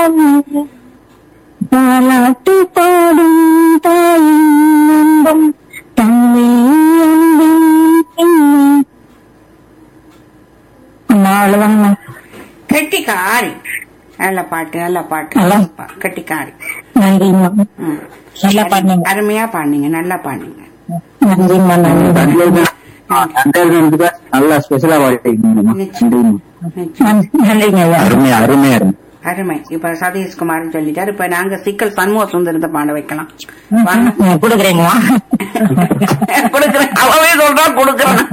நிலவு தாலாட்டு பாடும் தாயின் அன்பம் தன்னை அன்பின் பின்னே அம்மா அவ்வளவுதாங்கம்மா கெட்டிக்காரி நல்ல பாட்டு நல்ல பாட்டு நல்லா. பா- கெட்டிக்காரி நன்றிம்மா ம். நல்லா பாடுனீங்க அருமையா பாடுனீங்க நல்லா பாடுனீங்க நன்றிம்மா நன்றி நல்லா ஸ்பெஷலா பாடிட்டீங்க நிச்சயம். நிச்சயம். நன்றிங்க ஐயா அருமையா அருமையா இருக்கு அருமை இப்ப சதீஷ்குமார் சொல்லிட்டாரு இப்ப நாங்க சிக்கல் சண்முக சுந்தரத்தை பாட வைக்கலாம் வாங்க. நான் கொடுக்குறேங்கம்மா கொடுக்குறேன் அவவே சொல்றா கொடுக்குறேன்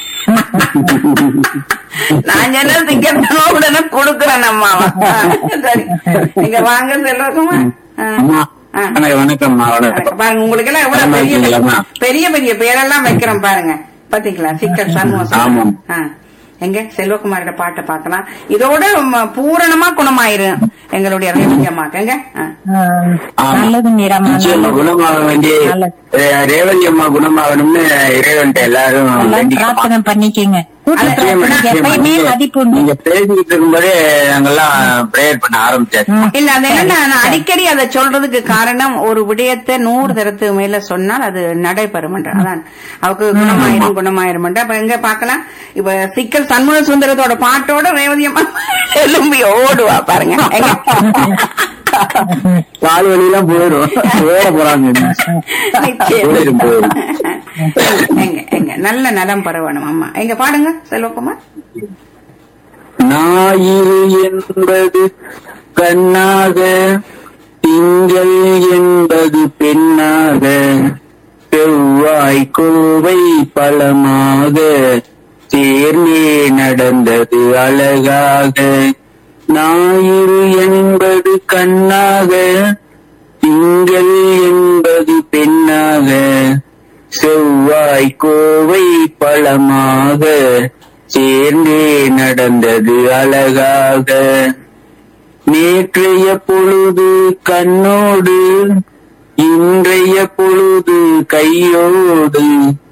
நான் என்ன சிக்கல் உடனே கொடுக்குறேன் அம்மா சரி நீங்க வாங்க செல்வகுமார் ஆ. அம்மா ஆ. வணக்கம் வணக்கம்மா வணக்கம் பாருங்க உங்களுக்கு எல்லாம் எவ்வளவு நல்லா பெரிய இருக்கீங்களாம்மா? பெரிய பெரிய பேரெல்லாம் வைக்கிறோம் பாருங்க பாத்தீங்களா சிக்கல் சண்முகம் ஆமாம். ஆ. எங்க செல்வகுமாரோட பாட்டை பார்க்கலாம் இதோட ம, பூரணமா குணமாயிரும் எங்களுடைய ரேவதியம்மாக்கு எங்க ஆ. ஆமா. நல்லது மீராமா நிச்சயமா குணமாக வேண்டி நல்லது. ரே- ரேவதி அம்மா குணமாகணும்னு இறைவன்ட்ட எல்லாரும் எல்லாம் வேண்டிக்கிறோம். பிரார்த்தனை பண்ணிக்கங்க கூட்டு நிச்சயமா, பிரார்த்தனைக்கு நிச்சயமா. எப்பயுமே நீங்க- மதிப்பு உண்டு நீங்க பேசிக்கிட்டு இருக்கும்போதே நாங்கெல்லாம் பிரேயர் பண்ண ஆரம்பிச்சாச்சு ம். இல்ல அது என்ன நான் அடிக்கடி அதை சொல்றதுக்கு காரணம் ஒரு விடயத்தை நூறு தரத்துக்கு மேல சொன்னால் அது நடைபெறும் அதான் அவக்கு குணமாயிரும் குணமாயிரும் அப்ப எங்க பாக்கலாம் இப்ப சிக்கல் சண்முக சுந்தரத்தோட பாட்டோட ரேவதி அம்மா எலும்பி ஓடுவா பாருங்க எங்க? கால் வழியெல்லாம் போயிடும் ஓட போறாங்க நிச்சயம். போயிடும் போயிடும் எங்க எங்க நல்ல நலம் பெறவேணும் அம்மா எங்க பாடுங்க செல்வகுமார் ஞாயிறு என்பது கண்ணாக திங்கள் என்பது பெண்ணாக செவ்வாய் கோவை பழமாக சேர்ந்தே நடந்தது அழகாக ஞாயிறு என்பது கண்ணாக திங்கள் என்பது பெண்ணாக செவ்வாய் கோவை பழமாக சேர்ந்தே நடந்தது அழகாக நேற்றைய பொழுது கண்ணோடு இன்றைய பொழுது கையோடு